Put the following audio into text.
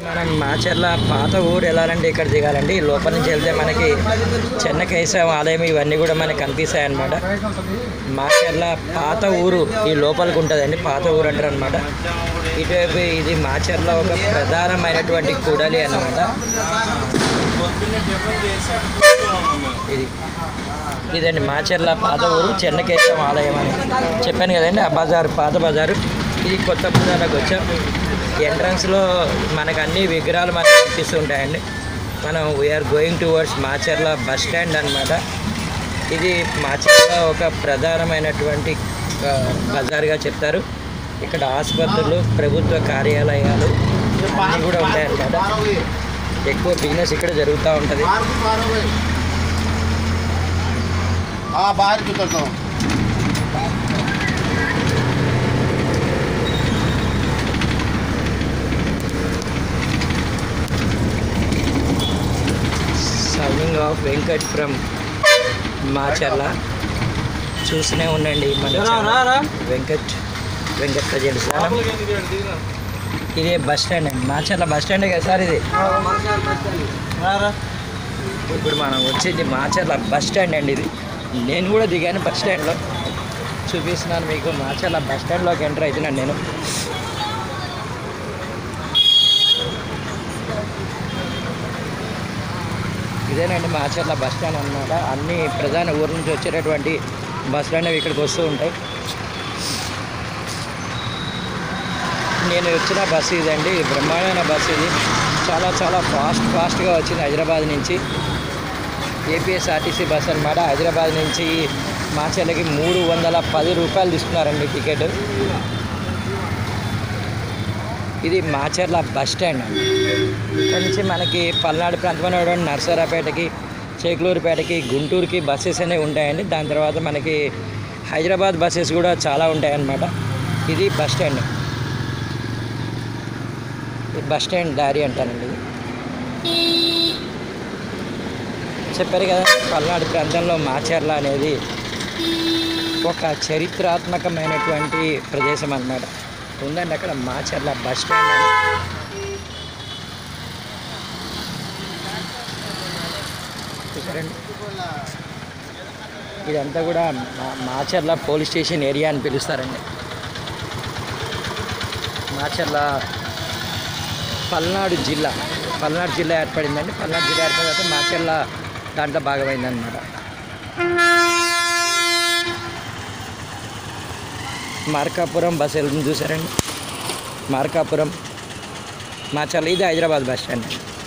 మనం మాచర్ల పాత ఊరు వెళ్ళాలంటే ఇక్కడ దిగాలండి ఈ లోపల నుంచి వెళ్తే మనకి చెన్నకేశవ ఆలయం ఇవన్నీ కూడా మనకి కనిపిస్తాయి అన్నమాట మాచర్ల పాత ఊరు ఈ లోపలికి ఉంటుందండి పాత ఊరు అంటారు అనమాట ఇటువైపు ఇది మాచర్ల ఒక ప్రధానమైనటువంటి కూడలి అన్నమాట ఇది ఇదండి మాచర్ల పాత ఊరు చెన్నకేశవ ఆలయం అని చెప్పాను కదండి ఆ బజారు పాత బజారు ఇది కొత్త బజార్లోకి వచ్చాం ఎంట్రన్స్లో మనకు అన్ని విగ్రహాలు మనకు కనిపిస్తూ ఉంటాయండి మనం we're going towards Macherla bus stand అనమాట ఇది మాచర్ల ఒక ప్రధానమైనటువంటి ఆ, బజార్గా చెప్తారు ఇక్కడ ఆసుపత్రులు ప్రభుత్వ కార్యాలయాలు అన్నీ కూడా ఉంటాయన్నమాట ఎక్కువ బిజినెస్ ఇక్కడ జరుగుతూ ఉంటుంది हाँ बाहर की उतरता हूँ sounding of Venkat from Macherla చూస్తూనే ఉండండి మన ఛానల్. వెంకట్ వెంకట్ ప్రజెంట్ స్థానం ఇదే బస్ స్టాండ్ అండి మాచర్ల బస్ స్టాండే కదా సార్ ఇది ఇప్పుడు మనం వచ్చింది మాచర్ల బస్ స్టాండ్ అండి ఇది నేను కూడా దిగాను బస్ స్టాండ్లో చూపిస్తున్నాను మీకు మాచర్ల బస్ స్టాండ్లోకి ఎంటర్ అవుతున్నాను నేను ఇదేనండి మాచర్ల బస్ స్టాండ్ అనమాట అన్ని ప్రధాన ఊరు నుంచి వచ్చేటటువంటి బస్సులు అనేవి ఇక్కడికి వస్తూ ఉంటాయి నేను వచ్చిన బస్సు ఇదండి ఇది బ్రహ్మాండమైన బస్సు ఇది చాలా చాలా ఫాస్ట్ ఫాస్ట్గా వచ్చింది హైదరాబాద్ నుంచి ఏపీఎస్ఆర్టీసీ బస్ అనమాట హైదరాబాద్ నుంచి మాచర్లకి మూడు వందల పది రూపాయలు తీసుకున్నారండి టికెట్ ఇది మాచర్ల బస్ స్టాండ్ అండి ఇక్కడ నుంచి మనకి పల్నాడు ప్రాంతంలో నర్సరాపేటకి చేకులూరుపేటకి గుంటూరుకి బస్సెస్ అనేవి ఉంటాయండి దాని తర్వాత మనకి హైదరాబాద్ బస్సెస్ కూడా చాలా ఉంటాయన్నమాట ఇది బస్ స్టాండ్ ఇది బస్ స్టాండ్ దారి అంటానండి ఇది చెప్పారు కదా పల్నాడు ప్రాంతంలో మాచర్ల అనేది ఒక చరిత్రాత్మకమైనటువంటి ప్రదేశం అన్నమాట ఉందండి అక్కడ మాచర్ల బస్ స్టాండ్ అని చూసారండి ఇదంతా కూడా మా- మాచర్ల పోలీస్ స్టేషన్ ఏరియా అని పిలుస్తారండి మాచర్ల పల్నాడు జిల్లా పల్నాడు జిల్లా ఏర్పడిందండి పల్నాడు జిల్లా ఏర్పడిన తర్వాత మాచర్ల దాంట్లో భాగమైందన్నమాట మార్కాపురం బస్ వెళ్తుంది చూసారండి మార్కాపురం మాచర్ల ఇది హైదరాబాద్ బస్ స్టాండ్ అండి